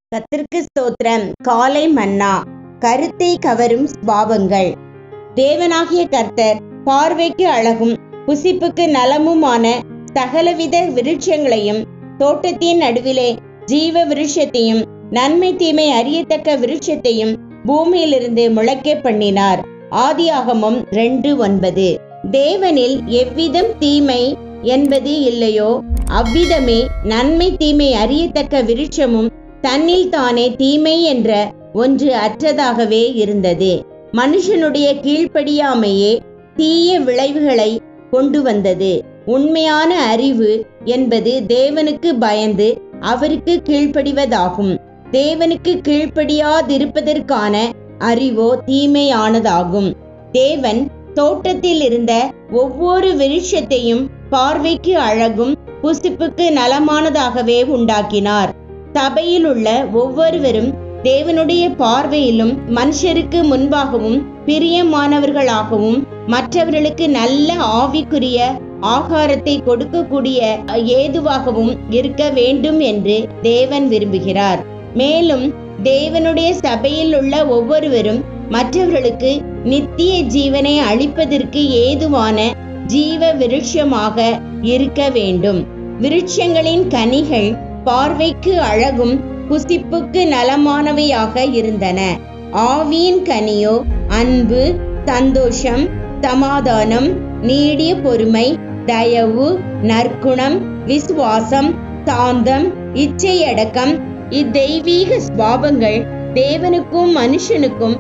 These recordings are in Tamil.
கத்திற்கு ஸ்தோத்திரம் காலை மன்னா கருத்தை கவரும் ஸ்வாபங்கள் தேவனாகிய கர்த்தர் பார்வைக்கு அழகும் புசிப்புக்கு நலமுமான சகலவித விருட்சங்களையும் தோட்டத்தின் நடுவிலே ஜீவ விருட்சத்தையும் நன்மை தீமை அறியத்தக்க விருட்சத்தையும் பூமியிலிருந்து முளைக்க பண்ணினார் ஆதியாகமம் ரெண்டு ஒன்பது தேவனில் எவ்விதம் தீமை என்பது இல்லையோ அவ்விதமே நன்மை தீமை அறியத்தக்க விருட்சமும் தன்னில் தானே தீமை என்ற ஒன்று அற்றதாகவே இருந்தது மனுஷனுடைய கீழ்ப்படியாமையே தீய விளைவுகளை கொண்டு வந்தது உண்மையான அறிவு என்பது தேவனுக்கு பயந்து அவருக்கு கீழ்ப்படிவதாகும் தேவனுக்கு கீழ்ப்படியாதிருப்பதற்கான அறிவோ தீமையானதாகும் தேவன் தோட்டத்தில் இருந்த ஒவ்வொரு விருட்சத்தையும் பார்வைக்கு அழகும் புசிப்புக்கு நலமானதாகவே உண்டாக்கினார் சபையில் உள்ள ஒவ்வொருவரும் தேவனுடைய பார்வையிலும் மனுஷருக்கு முன்பாகவும் பிரியமானவர்களாகவும் மற்றவர்களுக்கு நல்ல ஆவிக்குரிய ஆகாரத்தை கொடுக்கக்கூடிய ஏதுவாகவும் இருக்க வேண்டும் என்று தேவன் விரும்புகிறார் மேலும் தேவனுடைய சபையில் உள்ள ஒவ்வொருவரும் மற்றவர்களுக்கு நித்திய ஜீவனை அளிப்பதற்கு ஏதுவான ஜீவ விருட்சமாக இருக்க வேண்டும் விருட்சங்களின் கனிகள் பார்வைக்கு அழகும் புசிப்புக்கு நலமானவையாக இருந்தன ஆவியின் கனியோ அன்பு சந்தோஷம் சமாதானம் நீடிய பொறுமை தயவு நற்குணம் விசுவாசம் சாந்தம் இச்சையடக்கம் இத்தெய்வீக சுவாபங்கள் தேவனுக்கும் மனுஷனுக்கும்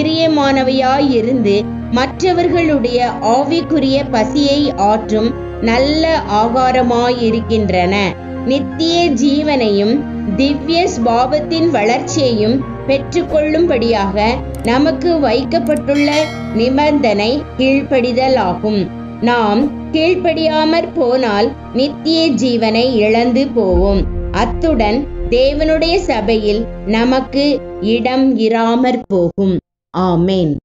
பிரியமானவையாயிருந்து மற்றவர்களுடைய ஆவிக்குரிய பசியை ஆற்றும் நல்ல ஆகாரமாயிருக்கின்றன நித்திய ஜீவனையும் திவ்ய ஸ்வாபத்தின் வளர்ச்சியையும் பெற்றுக்கொள்ளும்படியாக நமக்கு வைக்கப்பட்டுள்ள நிபந்தனை கீழ்ப்படிதல் ஆகும் நாம் கீழ்ப்படியாமற் போனால் நித்திய ஜீவனை இழந்து போவோம் அத்துடன் தேவனுடைய சபையில் நமக்கு இடம் இராமற் போகும் ஆமேன்